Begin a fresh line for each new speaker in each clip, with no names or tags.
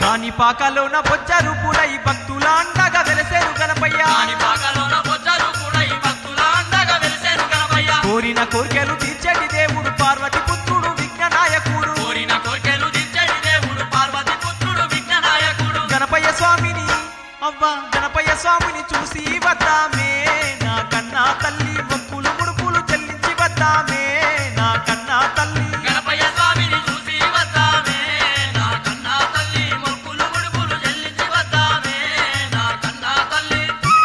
కాని పాకలోన బొజ్జరు పూడై భక్తుల అండగా వెలసేరు గణపయ్య
కాని పాకలోన బొజ్జలు కూడా ఈ భక్తుల అండగా వెలిసేను గణపయ్య
కోరిన కోరికలు తీర్చటి దేవుడు పార్వతి పుత్రుడు విఘ్న నాయకుడు
కోరిన కోర్కెలు దిచ్చడి దేవుడు పార్వతి పుత్రుడు విఘ్న నాయకుడు
గణపయ్య స్వామిని అవ్వ గణపయ్య స్వామిని చూసి వద్దామే నా కన్నా తల్లి మొక్కులు ముడుపులు చెల్లించి వద్దామే నా కన్నా తల్లి
గణపయ్య స్వామిని చూసి వద్దామే నా కన్నా తల్లి మొక్కులు ముడుపులు చెల్లించి వద్దామే నా కన్నా తల్లి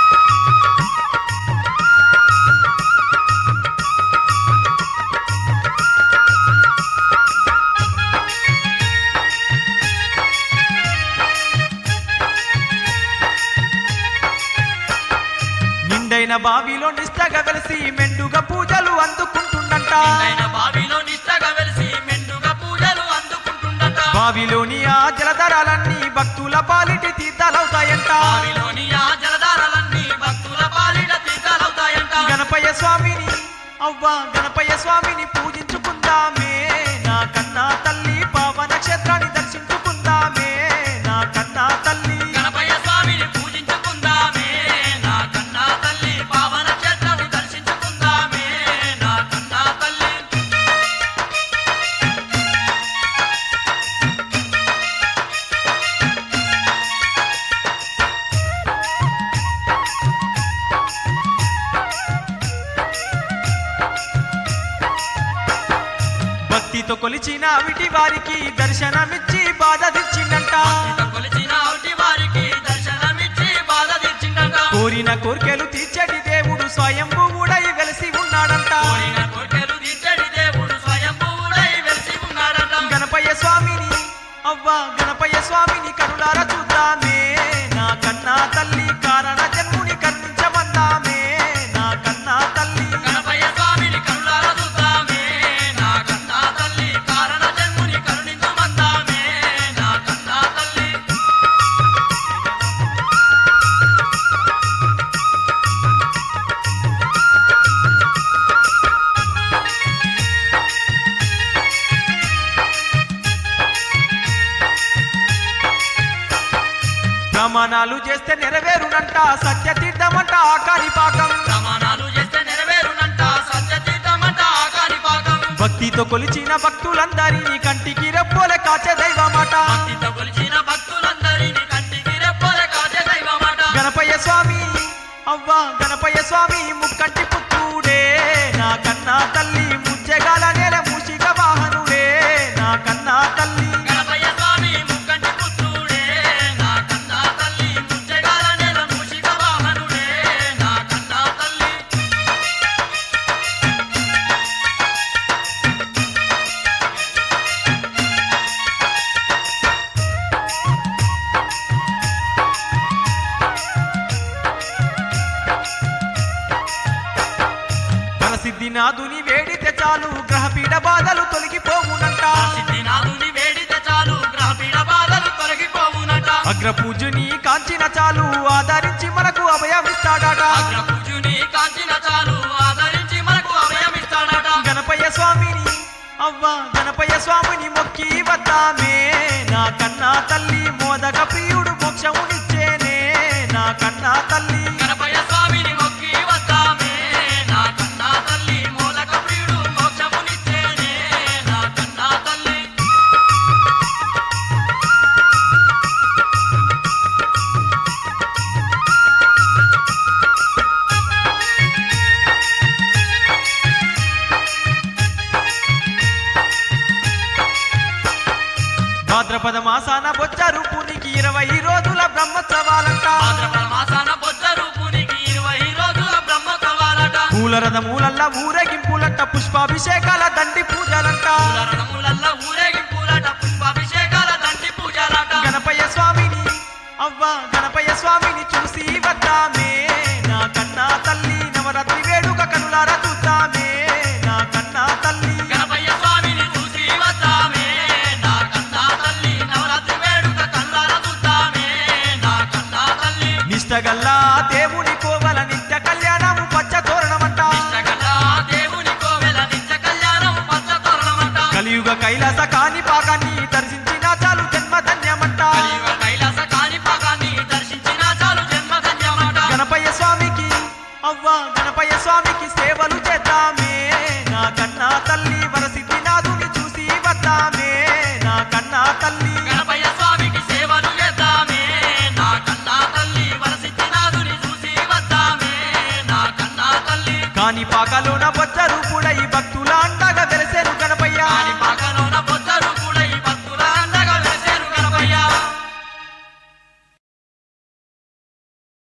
నిండైన బావిలో నిష్టగా వెలిసి మెండుగా పూజలు అందుకుంటుండంట
ఆయన బావిలో నిష్టగా వెలిసి మెండుగా పూజలు అందుకుంటుండట
బావిలోని ఆ జలధరాలన్నీ భక్తుల పాలిటి తీర్థాలవుతాయంట
బావిలోని ఆ జలధారలన్నీ భక్తుల పాలిట తీర్థాలవుతాయంట
గణపయ్య స్వామిని అవ్వ గణపయ్య స్వామిని పూజించుకుందామే నా కన్నా తల్లి పావన క్షేత్రాన్ని దర్శించుకుందామే నా కన్నా తల్లి
గణపయ్య స్వామిని పూజించుకుందామే నా కన్నా తల్లి పావన క్షేత్రాన్ని దర్శించుకుందామే నా కన్నా తల్లి
భక్తితో కొలిచిన విటి వారికి దర్శనమిచ్చి బాధ తెచ్చిందంట
ఇంత కొలిచిన ఒకటి వారికి దర్శనమిచ్చి బాధ తీర్చిండట
కోరిన కోరికలు తీర్చటి దేవుడు స్వయంభువుడై వెలిసి ఉన్నాడంట
కోరిన కోరికలు తీర్చడి దేవుడు స్వయంభూడై వెలిసి ఉన్నాడట
గణపయ్య స్వామిని అవ్వ గణపయ్య స్వామిని కనులార చూద్దామే నా కన్నా తల్లి కారణ జన్ముని కరుణించమందామే నా కన్నా తల్లి
గణపయ్య స్వామిని కరుణాల చూద్దామే నా కన్నా తల్లి కారణ జన్ముని కరుణించుమందామే నా కన్నా తల్లి
ప్రమాణాలు చేస్తే నెరవేరునంట సత్యతీర్థమంట ఆకారి పాకం
ప్రమాణాలు చేస్తే నెరవేరునంట సత్యతీర్థమంట ఆకారి పాకం
భక్తితో కొలిచిన భక్తులందరినీ కంటికి రెప్పోలే కాచే దైవమాట
భక్తితో కొలిచిన భక్తులందరినీ కంటికి రెప్పోలే కాచే దైవమాట
గణపయ్య స్వామి అవ్వ గణపయ్య స్వామి ముక్కంటి పుత్రుడే నా కన్నా తల్లి ముజ్జగాల నేల మూషిక వాహనుడే నా కన్నా తల్లి
గణపయ్య స్వామి ముక్కంటి పుత్రుడే నా కన్నా తల్లి ముచ్చగాల నెల మూషిక వాహనుడే నా కన్నా తల్లి
మనసిద్ధి నాదుని వేడితే చాలు గ్రహపీడ బాధలు తొలగిపోవునంట
సిద్ధినాథుని వేడితే చాలు గ్రహపీడ బాధలు తొలగిపోవునట
అగ్రపూజుని కాంచిన చాలు ఆదరించి మనకు అభయమిస్తాడట
అగ్రపూజుని కాంచిన చాలు ఆదరించి మనకు అభయమిస్తాడట
గణపయ్య స్వామిని అవ్వ గణపయ్య స్వామిని మొక్కి వద్దామే నా కన్నా తల్లి మోదక ప్రియుడు మోక్షమునిచ్చేనే నా కన్నా తల్లి
గణపయ్య స్వామిని మొక్కి వద్దామే నా కన్నా తల్లి మోదక ప్రియుడు మోక్షమునిచ్చేనే నా కన్నా తల్లి
భాద్రపద మాసాన బొచ్చారు పునికి ఇరవై రోజుల బ్రహ్మోత్సవాలంట
భాద్రపద మాసాన బొజ్జ రూపునికి ఇరవై రోజుల బ్రహ్మోత్సవాలట
పూల రథములల్లా ఊరేగింపులంట పుష్పాభిషేకాల దండి పూజలంట
రణములల్ల ఊరేగింపులట పుష్పాభిషేకాల దండి పూజలట
గణపయ్య స్వామిని అవ్వ గణపయ్య స్వామిని చూసి వద్దామే నా కన్నా తల్లి నవరాత్రి వేడుక కనులార చూద్దామే నా కన్నా తల్లి
గణపయ్య స్వామిని చూసి వద్దామే నా కన్నా తల్లి నవరాత్రి వేడుక కల్లార చూద్దామే నా కన్నా తల్లి
నిష్టగల్లా దేవుని కోవల నిత్య కళ్యాణము పచ్చ తోరణమంట
ఇష్టగల్లా దేవుని కోవెల నిత్య కళ్యాణం పచ్చ తోరణమంట
కలియుగ కైలాస కాని పాకాన్ని దర్శించిన చాలు జన్మ ధన్యమంట
కలియుగ
కాని పాకలోన బొచ్చ రూపుడై భక్తుల